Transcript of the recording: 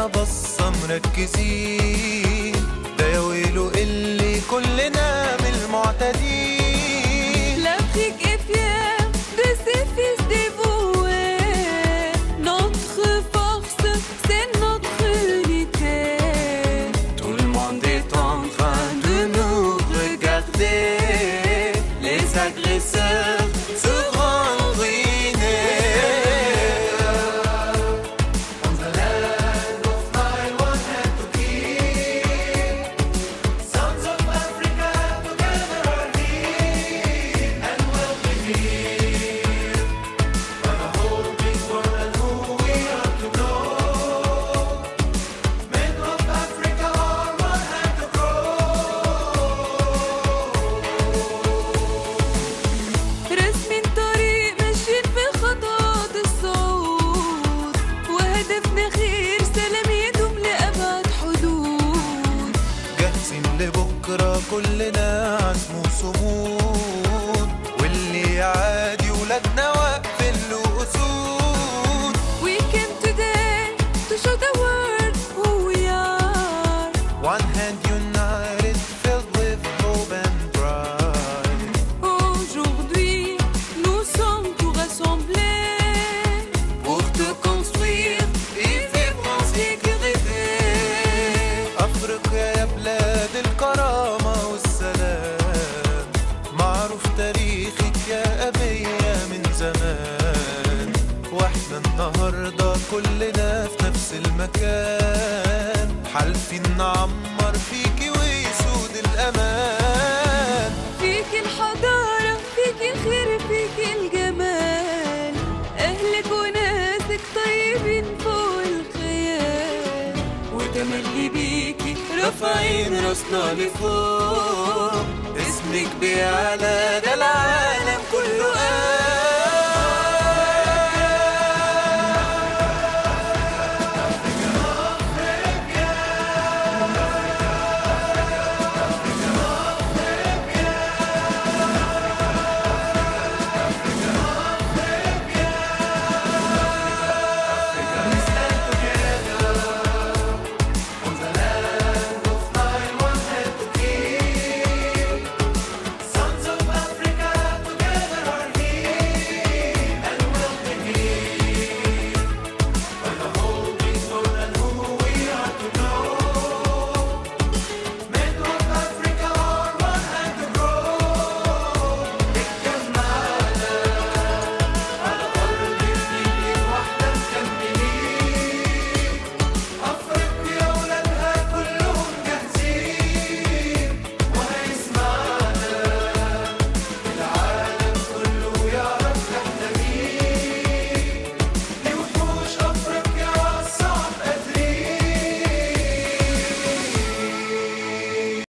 لنا بصة مركزين ده يا ويلو اللي كلنا من المعتدين L'Afrique est fière de ses fils dévoués. Notre force, c'est notre unité. Tout le monde est en train de nous regarder. Les agresseurs seront ruinés. On the land of my one hand to keep. Sons of Africa together are here and will be here. Gonna hold this world and who we are to know. Men of Africa are one hand to رسمين طريق ماشيين في خطوات الصعود وهدفنا خير سلام يدوم لأبعد حدود جاهزين لبكرة كلنا عزم وصمود واللي يعادي ولادنا واقفين له أسود We came today to show the world who we are One hand united filled with hope and pride Aujourd'hui, nous sommes tous rassemblés Pour te construire et vivre en sécurité أفريقيا يا بلاد الكرامة والسلام معروف تاريخك يا أبية من زمان واحنا النهاردة كلنا في نفس المكان حالفين نعمر فيكي ويسود الأمان فيك الحضارة فيك الخير فيك الجمال أهلك وناسك طيبين فوق الخيال وتملي بيكي رافعين راسنا لفوق اسمك بيعلى ده العالم كله قال